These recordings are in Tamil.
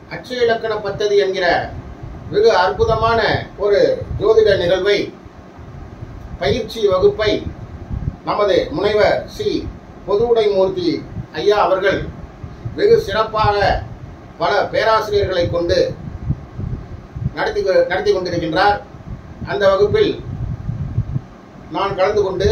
அட்சய இலக்கண பத்ததி என்கிற வெகு அற்புதமான ஒரு ஜோதிட நிகழ்வை பயிற்சி வகுப்பை நமது முனைவர் சி பொதுவுடைமூர்த்தி ஐயா அவர்கள் வெகு சிறப்பாக பல பேராசிரியர்களை கொண்டு நடத்தி நடத்தி கொண்டிருக்கின்றார் அந்த வகுப்பில் நான் கலந்து கொண்டு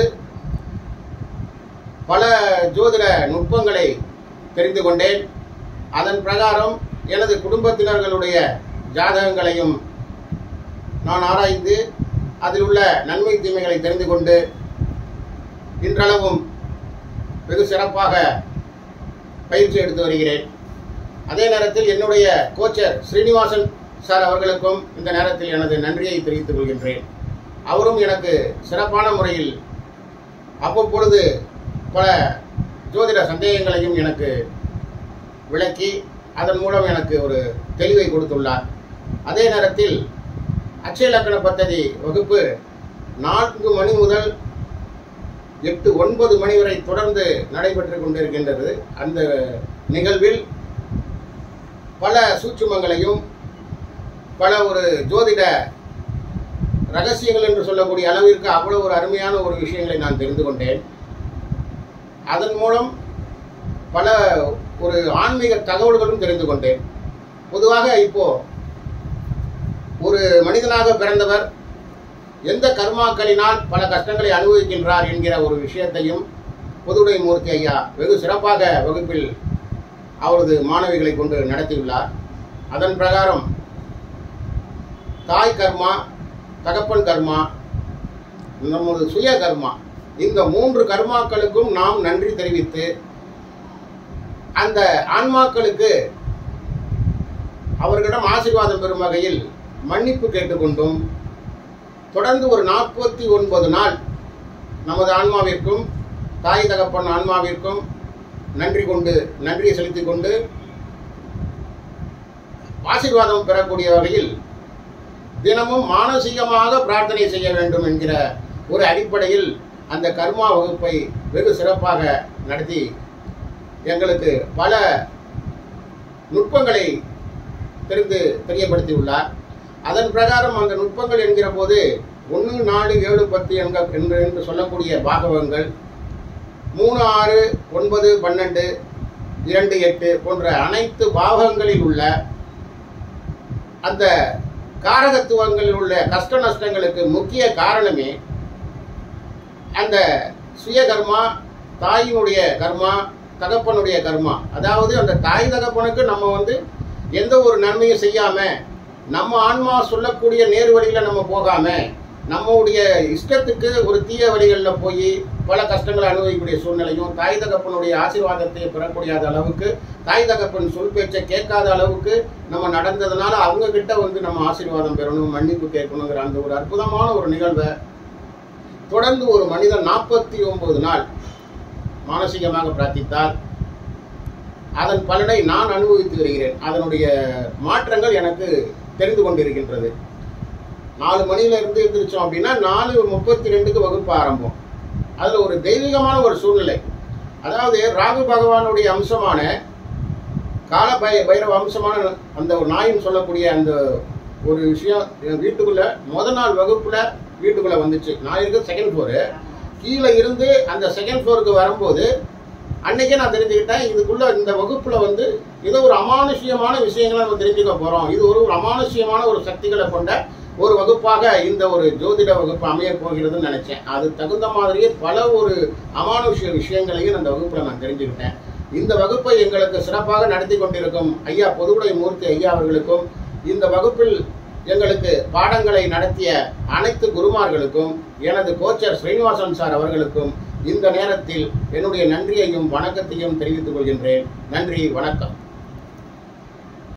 பல ஜோதிட நுட்பங்களை தெரிந்து கொண்டேன் அதன் பிரகாரம் எனது குடும்பத்தினர்களுடைய ஜாதகங்களையும் நான் ஆராய்ந்து அதில் உள்ள நன்மை தீமைகளை தெரிந்து கொண்டு இன்றளவும் வெகு சிறப்பாக பயிற்சி எடுத்து வருகிறேன் அதே நேரத்தில் என்னுடைய கோச்சர் ஸ்ரீனிவாசன் சார் அவர்களுக்கும் இந்த நேரத்தில் எனது நன்றியை தெரிவித்துக் கொள்கின்றேன் அவரும் எனக்கு சிறப்பான முறையில் அவ்வப்பொழுது பல ஜோதிட சந்தேகங்களையும் எனக்கு விளக்கி அதன் மூலம் எனக்கு ஒரு தெளிவை கொடுத்துள்ளார் அதே நேரத்தில் அட்சய இலக்கண பத்ததி வகுப்பு நான்கு மணி முதல் எட்டு ஒன்பது மணி வரை தொடர்ந்து நடைபெற்று கொண்டிருக்கின்றது அந்த நிகழ்வில் பல சூட்சுமங்களையும் பல ஒரு ஜோதிட ரகசியங்கள் என்று சொல்லக்கூடிய அளவிற்கு அவ்வளவு ஒரு அருமையான ஒரு விஷயங்களை நான் தெரிந்து கொண்டேன் அதன் மூலம் பல ஒரு ஆன்மீக தகவல்களும் தெரிந்து கொண்டேன் பொதுவாக இப்போ ஒரு மனிதனாக பிறந்தவர் எந்த கர்மாக்களினால் பல கஷ்டங்களை அனுபவிக்கின்றார் என்கிற ஒரு விஷயத்தையும் பொதுவுடை மூர்த்தி ஐயா வெகு சிறப்பாக வகுப்பில் அவரது மாணவிகளை கொண்டு நடத்தியுள்ளார் அதன் பிரகாரம் தாய் கர்மா தகப்பன் கர்மா நமது சுய கர்மா இந்த மூன்று கர்மாக்களுக்கும் நாம் நன்றி தெரிவித்து அந்த ஆன்மாக்களுக்கு அவர்களிடம் ஆசீர்வாதம் பெறும் வகையில் மன்னிப்பு கேட்டுக்கொண்டும் தொடர்ந்து ஒரு நாற்பத்தி ஒன்பது நாள் நமது ஆன்மாவிற்கும் தாய் தகப்பன் ஆன்மாவிற்கும் நன்றி கொண்டு நன்றியை செலுத்திக் கொண்டு ஆசீர்வாதம் பெறக்கூடிய வகையில் தினமும் மானசீகமாக பிரார்த்தனை செய்ய வேண்டும் என்கிற ஒரு அடிப்படையில் அந்த கர்மா வகுப்பை வெகு சிறப்பாக நடத்தி எங்களுக்கு பல நுட்பங்களை தெரிந்து தெரியப்படுத்தியுள்ளார் அதன் பிரகாரம் அந்த நுட்பங்கள் என்கிற போது ஒன்று நாலு ஏழு பத்து என்க என்று என்று சொல்லக்கூடிய பாகவங்கள் மூணு ஆறு ஒன்பது பன்னெண்டு இரண்டு எட்டு போன்ற அனைத்து பாகங்களில் உள்ள அந்த காரகத்துவங்களில் உள்ள கஷ்ட நஷ்டங்களுக்கு முக்கிய காரணமே அந்த சுய கர்மா தாயினுடைய கர்மா தகப்பனுடைய கர்மா அதாவது அந்த தாய் தகப்பனுக்கு நம்ம வந்து எந்த ஒரு நன்மையும் செய்யாம நம்ம ஆன்மா சொல்லக்கூடிய நேர் வழியில நம்ம போகாம நம்முடைய இஷ்டத்துக்கு ஒரு தீய வழிகளில் போய் பல கஷ்டங்களை அனுபவிக்கக்கூடிய சூழ்நிலையும் தாய் தகப்பனுடைய ஆசீர்வாதத்தை பெறக்கூடிய அளவுக்கு தாய் தகப்பன் சொல் பேச்சை கேட்காத அளவுக்கு நம்ம நடந்ததுனால அவங்க கிட்ட வந்து நம்ம ஆசீர்வாதம் பெறணும் மன்னிப்பு கேட்கணுங்கிற அந்த ஒரு அற்புதமான ஒரு நிகழ்வை தொடர்ந்து ஒரு மனிதன் நாற்பத்தி ஒன்பது நாள் மானசீகமாக பிரார்த்தித்தால் அதன் பலனை நான் அனுபவித்து வருகிறேன் அதனுடைய மாற்றங்கள் எனக்கு தெரிந்து கொண்டிருக்கின்றது நாலு மணியில இருந்து இருந்துச்சோம் அப்படின்னா நாலு முப்பத்தி ரெண்டுக்கு வகுப்பு ஆரம்பம் அதுல ஒரு தெய்வீகமான ஒரு சூழ்நிலை அதாவது ராகு பகவானுடைய அம்சமான கால பை பைரவ அம்சமான அந்த ஒரு நாயின் சொல்லக்கூடிய அந்த ஒரு விஷயம் என் வீட்டுக்குள்ள முத நாள் வகுப்புல வீட்டுக்குள்ள வந்துச்சு நான் இருக்க செகண்ட் ஃப்ளோரு கீழே இருந்து அந்த செகண்ட் ஃப்ளோருக்கு வரும்போது அன்னைக்கே நான் தெரிஞ்சுக்கிட்டேன் இதுக்குள்ள இந்த வகுப்புல வந்து ஏதோ ஒரு அமானுஷ்யமான விஷயங்களை நம்ம தெரிஞ்சுக்க போறோம் இது ஒரு ஒரு அமானுஷ்யமான ஒரு சக்திகளை கொண்ட ஒரு வகுப்பாக இந்த ஒரு ஜோதிட வகுப்பு அமைய போகிறதுன்னு நினைச்சேன் அது தகுந்த மாதிரியே பல ஒரு அமானுஷ்ய விஷயங்களையும் அந்த வகுப்புல நான் தெரிஞ்சுக்கிட்டேன் இந்த வகுப்பை எங்களுக்கு சிறப்பாக நடத்தி கொண்டிருக்கும் ஐயா பொதுவுடை மூர்த்தி ஐயா அவர்களுக்கும் இந்த வகுப்பில் எங்களுக்கு பாடங்களை நடத்திய அனைத்து குருமார்களுக்கும் எனது கோச்சர் ஸ்ரீனிவாசன் சார் அவர்களுக்கும் இந்த நேரத்தில் என்னுடைய நன்றியையும் வணக்கத்தையும் தெரிவித்துக் கொள்கின்றேன் நன்றி வணக்கம்